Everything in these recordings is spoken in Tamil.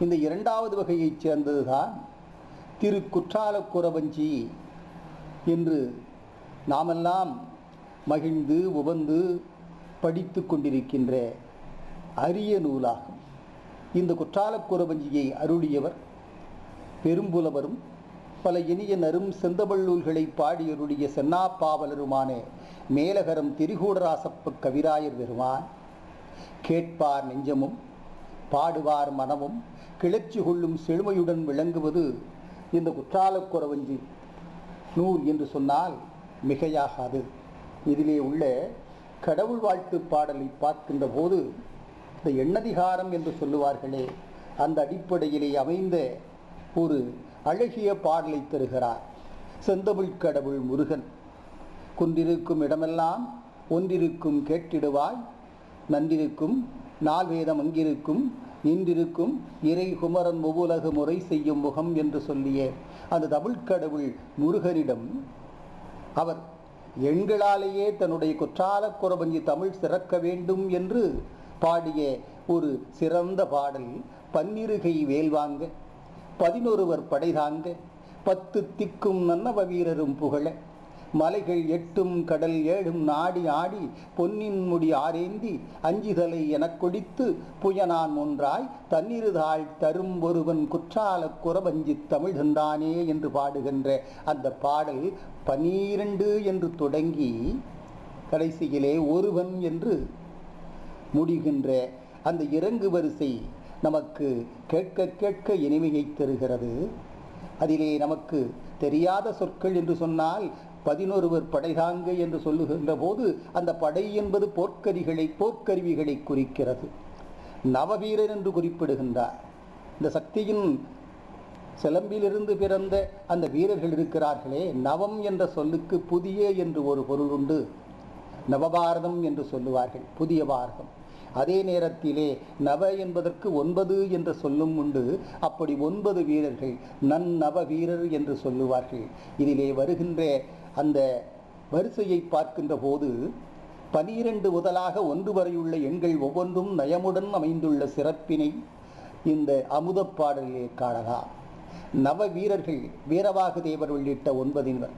இந்த இரண்டாவது வகையைச் சேர்ந்ததுதான் திரு குற்றால குறவஞ்சி என்று நாமெல்லாம் மகிழ்ந்து உவந்து படித்து கொண்டிருக்கின்ற அரிய நூலாகும் இந்த குற்றால குறவஞ்சியை அருளியவர் பெரும்புலவரும் பல இனிய நரும் செந்தமிழ் பாடியருடைய சென்னாப்பாவலருமான மேலகரம் திரிகூடராசப்ப கவிராயர் பெருமான் கேட்பார் நெஞ்சமும் பாடுவார் மனமும் கிளர்ச்சி கொள்ளும் செழுமையுடன் விளங்குவது இந்த குற்றாலக் குறவஞ்சி நூல் என்று சொன்னால் மிகையாகாது இதிலே உள்ள கடவுள் வாழ்த்து பாடலை பார்க்கின்ற போது இந்த எண்ணதிகாரம் என்று சொல்லுவார்களே அந்த அடிப்படையிலே அமைந்த ஒரு அழகிய பாடலை தருகிறார் செந்தமிழ் கடவுள் முருகன் குன்றிருக்கும் இடமெல்லாம் ஒன்றிருக்கும் கேட்டிடுவாய் நன்றிருக்கும் நால்வேதம் அங்கிருக்கும் இன்றிருக்கும் இறை குமரன் முவுலகு முறை செய்யும் முகம் என்று சொல்லிய அந்த தமிழ் கடவுள் முருகனிடம் அவர் எண்களாலேயே தன்னுடைய குற்றால குறவஞ்சி தமிழ் சிறக்க வேண்டும் என்று பாடிய ஒரு சிறந்த பாடல் பன்னிருகை வேல்வாங்க பதினொருவர் படைதாங்க பத்து திக்கும் நன்னவ வீரரும் புகழ மலைகள் எட்டும் கடல் ஏழும் நாடி ஆடி பொன்னின் முடி ஆரேந்தி அஞ்சுதலை எனக் கொடித்து புயனான் ஒன்றாய் தன்னிருதாள் தரும் ஒருவன் குற்றால குறவஞ்சி தமிழ் தந்தானே என்று பாடுகின்ற அந்த பாடல் பனீரண்டு என்று தொடங்கி கடைசியிலே ஒருவன் என்று முடிகின்ற அந்த இறங்கு வரிசை நமக்கு கேட்க கேட்க இனிமையை தருகிறது அதிலே நமக்கு தெரியாத சொற்கள் என்று சொன்னால் பதினொருவர் படைதாங்க என்று சொல்லுகின்ற போது அந்த படை என்பது போர்க்கரிகளை போர்க்கருவிகளை குறிக்கிறது நவவீரர் என்று குறிப்பிடுகின்றார் இந்த சக்தியின் சிலம்பிலிருந்து பிறந்த அந்த வீரர்கள் இருக்கிறார்களே நவம் என்ற சொல்லுக்கு புதிய என்று ஒரு பொருள் உண்டு நவபாரதம் என்று சொல்லுவார்கள் புதிய பாரதம் அதே நேரத்திலே நவ என்பதற்கு ஒன்பது என்ற சொல்லும் உண்டு அப்படி ஒன்பது வீரர்கள் நன்னவ வீரர் என்று சொல்லுவார்கள் இதிலே வருகின்ற அந்த வரிசையை பார்க்கின்ற போது பனிரெண்டு முதலாக ஒன்று வரையுள்ள எண்கள் ஒவ்வொன்றும் நயமுடன் அமைந்துள்ள சிறப்பினை இந்த அமுதப் பாடலிலே காணலாம் நவ வீரர்கள் வீரவாகு தேவர் உள்ளிட்ட ஒன்பதினர்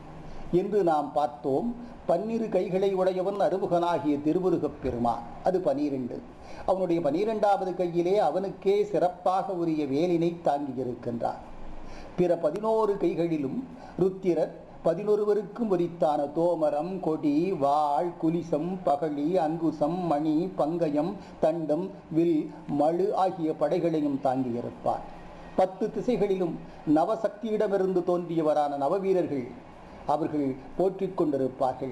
என்று நாம் பார்த்தோம் பன்னிரு கைகளை உடையவன் அருமுகனாகிய திருமுருகப் பெருமான் அது பனிரெண்டு அவனுடைய பனிரெண்டாவது கையிலே அவனுக்கே சிறப்பாக உரிய வேலினை தாங்கியிருக்கின்றார் பிற பதினோரு கைகளிலும் ருத்திரர் பதினொருவருக்கும் உரித்தான தோமரம் கொடி வாள் குலிசம் பகழி அங்குசம் மணி பங்கயம் தண்டம் வில் மழு ஆகிய படைகளையும் தாங்கியிருப்பார் பத்து திசைகளிலும் நவசக்தியிடமிருந்து தோன்றியவரான நவவீரர்கள் அவர்கள் போற்றிக் கொண்டிருப்பார்கள்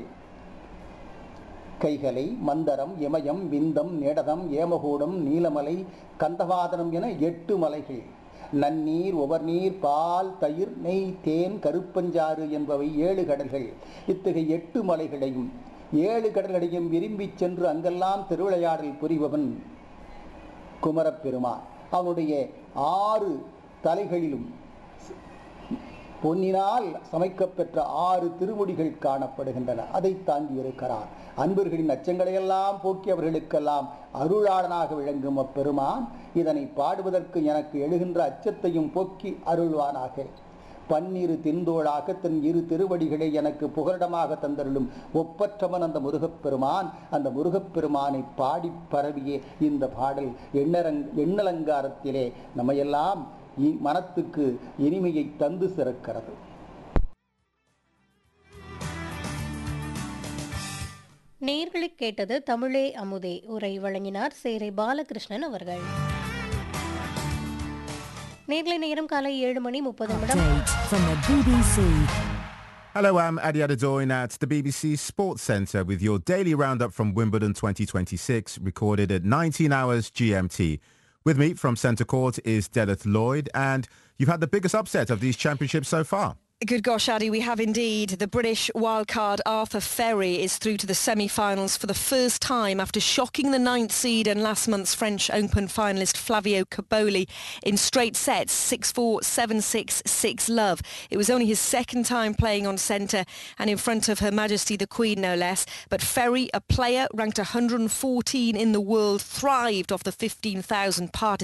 கைகளை மந்தரம் இமயம் விந்தம் நேடதம் ஏமகூடம் நீலமலை கந்தவாதனம் என எட்டு மலைகள் நன்னீர் உவர்நீர் பால் தயிர் நெய் தேன் கருப்பஞ்சாறு என்பவை ஏழு கடல்கள் இத்தகைய எட்டு மலைகளையும் ஏழு கடல்களையும் விரும்பிச் சென்று அங்கெல்லாம் திருவிளையாடல் புரிபவன் குமரப்பெருமான் அவனுடைய ஆறு தலைகளிலும் பொன்னினால் சமைக்கப்பெற்ற ஆறு திருமுடிகள் காணப்படுகின்றன அதை தாங்கி இருக்கிறார் அன்பர்களின் அச்சங்களையெல்லாம் போக்கி அவர்களுக்கெல்லாம் அருளாளனாக விளங்கும் அப்பெருமான் இதனை பாடுவதற்கு எனக்கு எழுகின்ற அச்சத்தையும் போக்கி அருள்வானாக பன்னிரு தின்தோளாக தன் இரு திருவடிகளை எனக்கு புகலிடமாக தந்தருளும் ஒப்பற்றவன் அந்த முருகப்பெருமான் அந்த முருகப்பெருமானை பாடி பரவிய இந்த பாடல் எண்ணரங் எண்ணலங்காரத்திலே நம்மையெல்லாம் இ- மனத்துக்கு இனிமையை தந்து சிறக்கிறது நேர்களை கேட்டது தமிழே அமுதே உரை வழங்கினார் சேரை பாலகிருஷ்ணன் அவர்கள் நேர்களை நேரம் காலை ஏழு மணி முப்பது நிமிடம் Update from the BBC. Hello, I'm Adi Adedoyin at the BBC Sports Centre with your daily roundup from Wimbledon 2026, recorded at 19 hours GMT. With me from Centre Court is Delith Lloyd, and you've had the biggest upset of these championships so far. Good gosh, Addy, we have indeed. The British wildcard Arthur Ferry is through to the semi-finals for the first time after shocking the ninth seed and last month's French Open finalist Flavio Caboli in straight sets, 6-4, 7-6, 6-love. It was only his second time playing on centre and in front of Her Majesty the Queen, no less. But Ferry, a player ranked 114 in the world, thrived off the 15,000 participants